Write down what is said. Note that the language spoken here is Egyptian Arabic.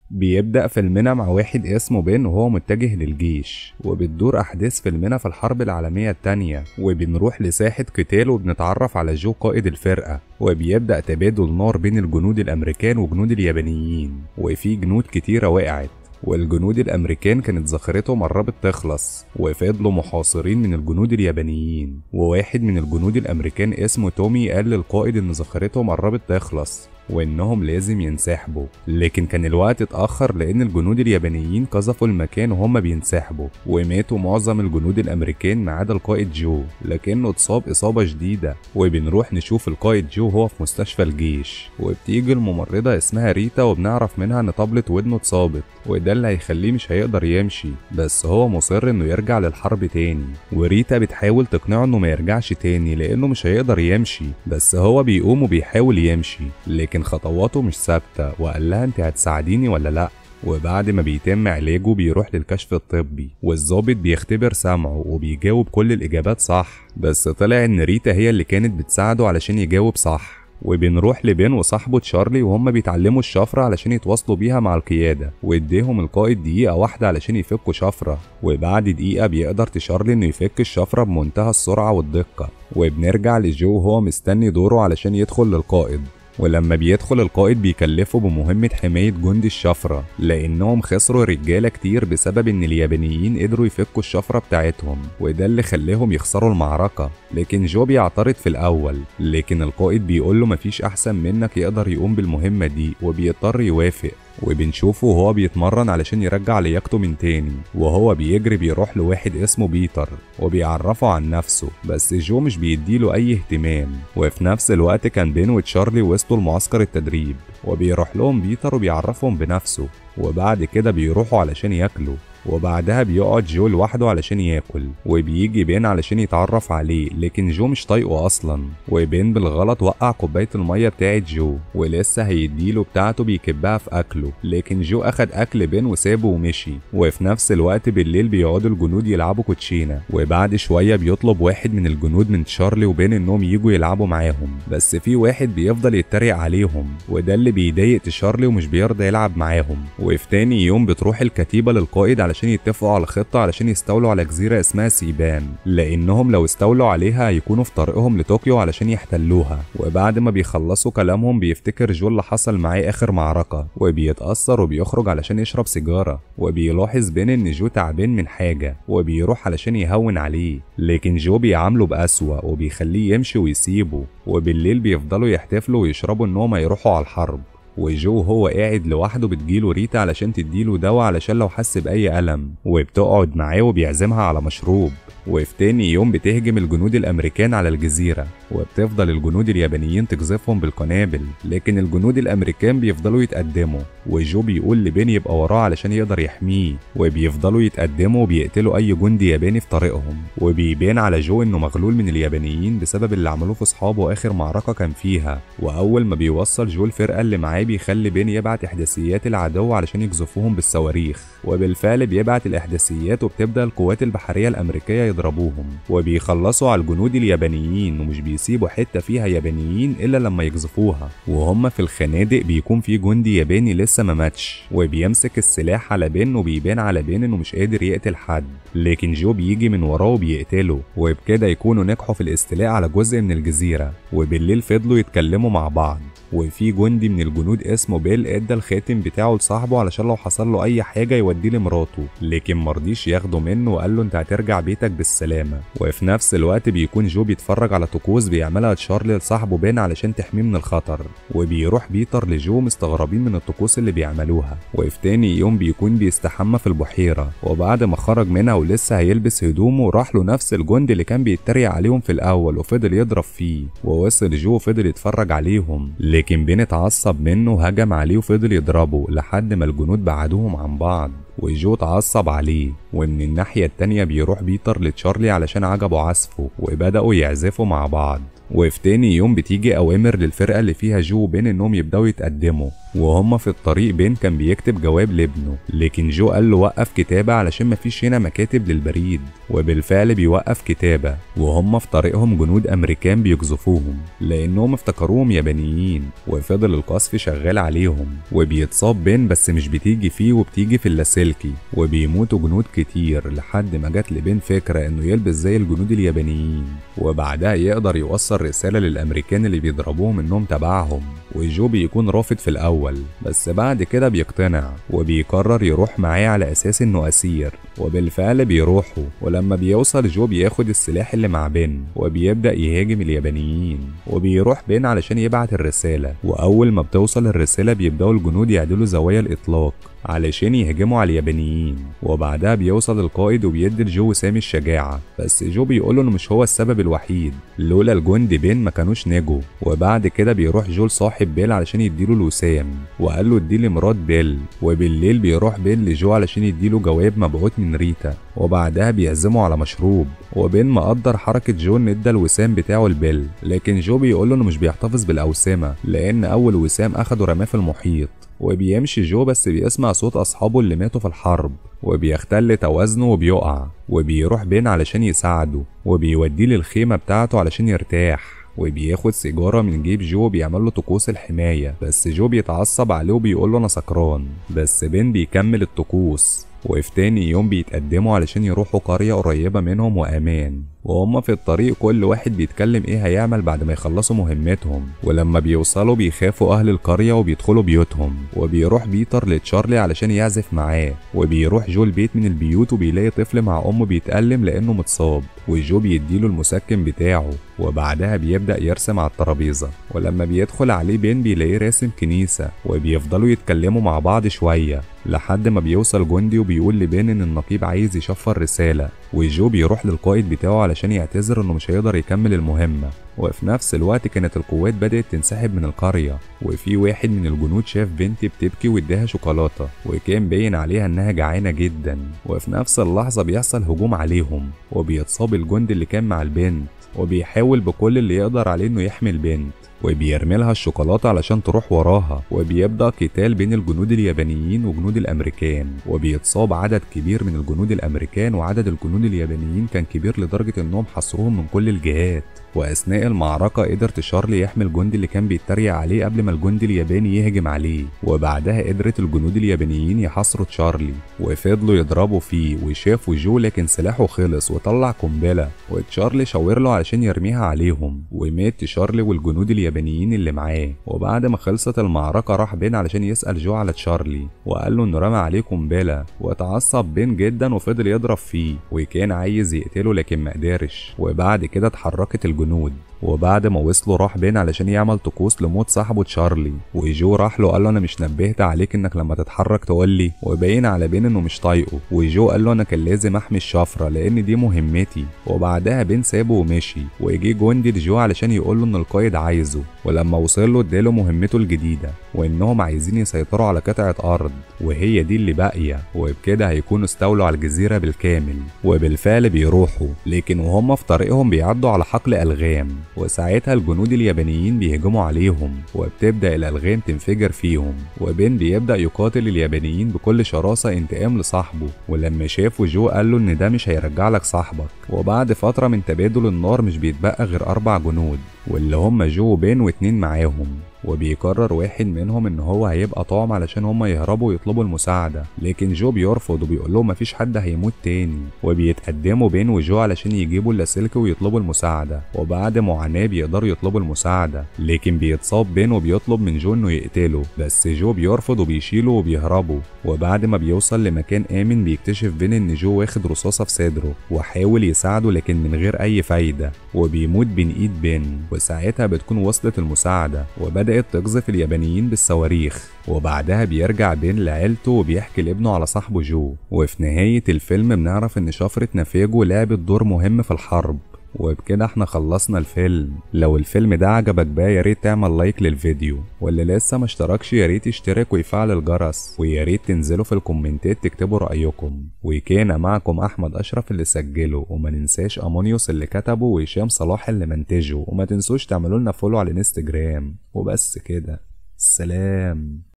بيبدأ فيلمنا مع واحد اسمه بين وهو متجه للجيش وبتدور أحداث فيلمنا في الحرب العالمية التانية وبنروح لساحة قتال وبنتعرف على جو قائد الفرقة وبيبدأ تبادل نار بين الجنود الأمريكان وجنود اليابانيين وفي جنود كتيرة وقعت والجنود الامريكان كانت ذخيرتهم قربت تخلص وفضلوا محاصرين من الجنود اليابانيين وواحد من الجنود الامريكان اسمه تومي قال للقائد ان ذخيرتهم قربت تخلص وانهم لازم ينسحبوا لكن كان الوقت اتاخر لان الجنود اليابانيين قذفوا المكان وهم بينسحبوا وماتوا معظم الجنود الامريكان ما عدا القائد جو لكنه اتصاب اصابه شديده وبنروح نشوف القائد جو هو في مستشفى الجيش وبتيجي الممرضه اسمها ريتا وبنعرف منها ان طبلة ودنه اتصابت وده اللي هيخليه مش هيقدر يمشي بس هو مصر انه يرجع للحرب تاني وريتا بتحاول تقنعه انه ما يرجعش تاني لانه مش هيقدر يمشي بس هو بيقوم وبيحاول يمشي لكن خطواته مش ثابته وقال لها انت هتساعديني ولا لا وبعد ما بيتم علاجه بيروح للكشف الطبي والظابط بيختبر سمعه وبيجاوب كل الإجابات صح بس طلع إن ريتا هي اللي كانت بتساعده علشان يجاوب صح وبنروح لبين وصاحبه تشارلي وهم بيتعلموا الشفرة علشان يتواصلوا بيها مع القيادة واديهم القائد دقيقة واحدة علشان يفكوا شفرة وبعد دقيقة بيقدر تشارلي انه يفك الشفرة بمنتهى السرعة والدقة وبنرجع لجو وهو مستني دوره علشان يدخل للقائد ولما بيدخل القائد بيكلفه بمهمة حماية جندي الشفرة لأنهم خسروا رجالة كتير بسبب إن اليابانيين قدروا يفكوا الشفرة بتاعتهم وده اللي خلاهم يخسروا المعركة لكن جو بيعترض في الأول لكن القائد بيقوله مفيش أحسن منك يقدر يقوم بالمهمة دي وبيضطر يوافق وبنشوفه وهو بيتمرن علشان يرجع لياقته من تاني وهو بيجري بيروح لواحد اسمه بيتر وبيعرفه عن نفسه بس جو مش بيديله اي اهتمام وفي نفس الوقت كان بين وتشارلي وصلوا لمعسكر التدريب وبيروح لهم بيتر وبيعرفهم بنفسه وبعد كده بيروحوا علشان ياكلوا وبعدها بيقعد جو لوحده علشان ياكل وبيجي بين علشان يتعرف عليه لكن جو مش طايقه اصلا وبين بالغلط وقع كوبايه الميه بتاعت جو ولسه هيديله بتاعته بيكبها في اكله لكن جو اخد اكل بين وسابه ومشي وفي نفس الوقت بالليل بيقعدوا الجنود يلعبوا كوتشينه وبعد شويه بيطلب واحد من الجنود من تشارلي وبين انهم يجوا يلعبوا معاهم بس في واحد بيفضل يتريق عليهم وده اللي بيضايق تشارلي ومش بيرضى يلعب معاهم وفي تاني يوم بتروح الكتيبه للقائد علشان علشان يتفقوا على خطة علشان يستولوا على جزيرة اسمها سيبان لأنهم لو استولوا عليها هيكونوا في طريقهم لطوكيو علشان يحتلوها وبعد ما بيخلصوا كلامهم بيفتكر جو اللي حصل معاه آخر معركة وبيتأثر وبيخرج علشان يشرب سيجارة وبيلاحظ بين إن جو تعبان من حاجة وبيروح علشان يهون عليه لكن جو بيعامله بأسوأ وبيخليه يمشي ويسيبه وبالليل بيفضلوا يحتفلوا ويشربوا إنهم هيروحوا على الحرب وجو هو قاعد لوحده بتجيله ريتا علشان تديله دواء علشان لو حس بأي ألم وبتقعد معاه وبيعزمها على مشروب وفي تاني يوم بتهجم الجنود الأمريكان على الجزيرة وبتفضل الجنود اليابانيين تقذفهم بالقنابل لكن الجنود الأمريكان بيفضلوا يتقدموا وجو بيقول لبين يبقى وراه علشان يقدر يحميه وبيفضلوا يتقدموا وبيقتلوا أي جندي ياباني في طريقهم وبيبان على جو إنه مغلول من اليابانيين بسبب اللي عملوه في أصحابه آخر معركة كان فيها وأول ما بيوصل جو الفرقة اللي معاه بيخلي بين يبعت إحداثيات العدو علشان يقذفوهم بالصواريخ وبالفعل بيبعت الإحداثيات وبتبدأ القوات البحرية الأمريكية يضربوهم وبيخلصوا على الجنود اليابانيين ومش بيسيبوا حتة فيها يابانيين إلا لما يقذفوها وهم في الخنادق بيكون في جندي ياباني لسه ما ماتش وبيمسك السلاح على بين وبيبان على بين إنه مش قادر يقتل حد لكن جو بيجي من وراه وبيقتله وبكده يكونوا نجحوا في الاستيلاء على جزء من الجزيرة وبالليل فضلوا يتكلموا مع بعض وفي جندي من الجنود اسمه بيل ادى الخاتم بتاعه لصاحبه علشان لو حصل له اي حاجه يوديه لمراته لكن مرضيش ياخده منه وقال له انت هترجع بيتك بالسلامه وفي نفس الوقت بيكون جو بيتفرج على طقوس بيعملها تشارلي لصاحبه بين علشان تحميه من الخطر وبيروح بيتر لجو مستغربين من الطقوس اللي بيعملوها وفي تاني يوم بيكون بيستحمى في البحيره وبعد ما خرج منها ولسه هيلبس هدومه راح له نفس الجندي اللي كان بيتريق عليهم في الاول وفضل يضرب فيه ووصل جو وفضل يتفرج عليهم لكن بين اتعصب منه وهجم عليه وفضل يضربه لحد ما الجنود بعدوهم عن بعض وجو اتعصب عليه ومن الناحية التانية بيروح بيتر لتشارلي علشان عجبه عزفه وبدأوا يعزفوا مع بعض وفي تاني يوم بتيجي أوامر للفرقة اللي فيها جو وبين إنهم يبدأوا يتقدموا وهما في الطريق بين كان بيكتب جواب لابنه لكن جو قال له وقف كتابة علشان مفيش هنا مكاتب للبريد وبالفعل بيوقف كتابة وهم في طريقهم جنود أمريكان بيقذفوهم لأنهم افتكروهم يابانيين وفضل القصف شغال عليهم وبيتصاب بين بس مش بتيجي فيه وبتيجي في اللاسلكي وبيموتوا جنود كتير لحد ما جات لبين فكرة إنه يلبس زي الجنود اليابانيين وبعدها يقدر يوصل رسالة للأمريكان اللي بيضربوهم إنهم تبعهم وجو بيكون رافض في الأول بس بعد كده بيقتنع وبيقرر يروح معاه على أساس إنه أسير وبالفعل بيروحوا ولما بيوصل جو بياخد السلاح اللي مع بين وبيبدأ يهاجم اليابانيين وبيروح بين علشان يبعت الرسالة وأول ما بتوصل الرسالة بيبدأوا الجنود يعدلوا زوايا الإطلاق علشان يهجموا على اليابانيين وبعدها بيوصل القائد وبيدي لجو وسام الشجاعة بس جو بيقوله انه مش هو السبب الوحيد لولا الجند بين ما كانوش نجوا وبعد كده بيروح جو لصاحب بيل علشان يديله الوسام وقال له اديه لمرات بيل وبالليل بيروح بيل لجو علشان يديله جواب مبعوث من ريتا وبعدها بيعزمه على مشروب وبين مقدر حركة جو ان ادى الوسام بتاعه لبيل لكن جو بيقوله انه مش بيحتفظ بالأوسمة لأن أول وسام أخده رماه في المحيط وبيمشي جو بس بيسمع صوت أصحابه اللي ماتوا في الحرب وبيختل توازنه وبيقع وبيروح بين علشان يساعده وبيوديه للخيمة بتاعته علشان يرتاح وبياخد سيجارة من جيب جو وبيعمل له طقوس الحماية بس جو بيتعصب عليه وبيقول له أنا سكران بس بين بيكمل الطقوس وفي تاني يوم بيتقدموا علشان يروحوا قرية قريبة منهم وأمان وهم في الطريق كل واحد بيتكلم ايه هيعمل بعد ما يخلصوا مهمتهم ولما بيوصلوا بيخافوا اهل القرية وبيدخلوا بيوتهم وبيروح بيتر لتشارلي علشان يعزف معاه وبيروح جو البيت من البيوت وبيلاقي طفل مع امه بيتألم لانه متصاب وجو بيديله المسكن بتاعه وبعدها بيبدأ يرسم على الترابيزة ولما بيدخل عليه بين بيلاقيه راسم كنيسة وبيفضلوا يتكلموا مع بعض شوية لحد ما بيوصل جندي وبيقول لبين ان النقيب عايز يشفر رسالة وجو بيروح للقائد بتاعه علشان يعتذر انه مش هيقدر يكمل المهمة وفي نفس الوقت كانت القوات بدأت تنسحب من القرية وفي واحد من الجنود شاف بنت بتبكي واداها شوكولاتة وكان باين عليها انها جعانة جدا وفي نفس اللحظة بيحصل هجوم عليهم وبيتصاب الجندي اللي كان مع البنت وبيحاول بكل اللي يقدر عليه انه يحمي البنت وبيرمي لها الشوكولاتة علشان تروح وراها وبيبدأ قتال بين الجنود اليابانيين وجنود الأمريكان وبيتصاب عدد كبير من الجنود الأمريكان وعدد الجنود اليابانيين كان كبير لدرجة إنهم حصروهم من كل الجهات وأثناء المعركة قدر تشارلي يحمي الجندي اللي كان بيتريق عليه قبل ما الجندي الياباني يهجم عليه وبعدها قدرت الجنود اليابانيين يحاصروا تشارلي وفضلوا يضربوا فيه وشافوا جو لكن سلاحه خلص وطلع قنبلة وتشارلي شاور له علشان يرميها عليهم ومات تشارلي والجنود اليابانيين اللي معاه وبعد ما خلصت المعركة راح بين علشان يسأل جو على تشارلي وقال له انه رمى عليه قنبلة واتعصب بين جدا وفضل يضرب فيه وكان عايز يقتله لكن مقدرش وبعد كده اتحركت الجنود وبعد ما وصلوا راح بين علشان يعمل طقوس لموت صاحبه تشارلي وجو راح له قال له انا مش نبهت عليك انك لما تتحرك تقول لي وباين على بين انه مش طايقه وجو قال له انا كان لازم احمي الشفره لان دي مهمتي وبعدها بين سابه ومشي وجي جندي لجو علشان يقول له ان القائد عايزه ولما وصل له اداله مهمته الجديده وانهم عايزين يسيطروا على قطعه ارض وهي دي اللي باقيه وبكده هيكونوا استولوا على الجزيره بالكامل وبالفعل بيروحوا لكن وهم في طريقهم بيعدوا على حقل الغام وساعتها الجنود اليابانيين بيهجموا عليهم وبتبدأ الألغام تنفجر فيهم وبين بيبدأ يقاتل اليابانيين بكل شراسة انتقام لصاحبه ولما شافه جو قال له إن ده مش هيرجع لك صاحبك وبعد فترة من تبادل النار مش بيتبقى غير أربع جنود واللي هم جو وبين واتنين معاهم وبيقرر واحد منهم ان هو هيبقى طعم علشان هما يهربوا ويطلبوا المساعدة لكن جو بيرفض وبيقول لهم مفيش حد هيموت تاني وبيتقدموا بين وجو علشان يجيبوا اللاسلكي ويطلبوا المساعدة وبعد معاناة بيقدروا يطلبوا المساعدة لكن بيتصاب بين وبيطلب من جو انه يقتله بس جو بيرفض وبيشيله وبيهربوا وبعد ما بيوصل لمكان آمن بيكتشف بين ان جو واخد رصاصة في صدره وحاول يساعده لكن من غير اي فايدة وبيموت بين ايد بين وساعتها بتكون وصلت المساعدة وبدأت تقذف اليابانيين بالصواريخ وبعدها بيرجع بين لعيلته وبيحكي لابنه على صاحبه جو وفي نهاية الفيلم بنعرف إن شفرة نافيجو لعبت دور مهم في الحرب وبكده احنا خلصنا الفيلم لو الفيلم ده عجبك بقى يا ريت تعمل لايك للفيديو واللي لسه ما اشتركش يا ريت يشترك ويفعل الجرس ويا ريت تنزلوا في الكومنتات تكتبوا رأيكم وكان معكم احمد اشرف اللي سجله وما ننساش امونيوس اللي كتبه وهشام صلاح اللي منتجه وما تنسوش تعملوا لنا فولو على الانستجرام وبس كده سلام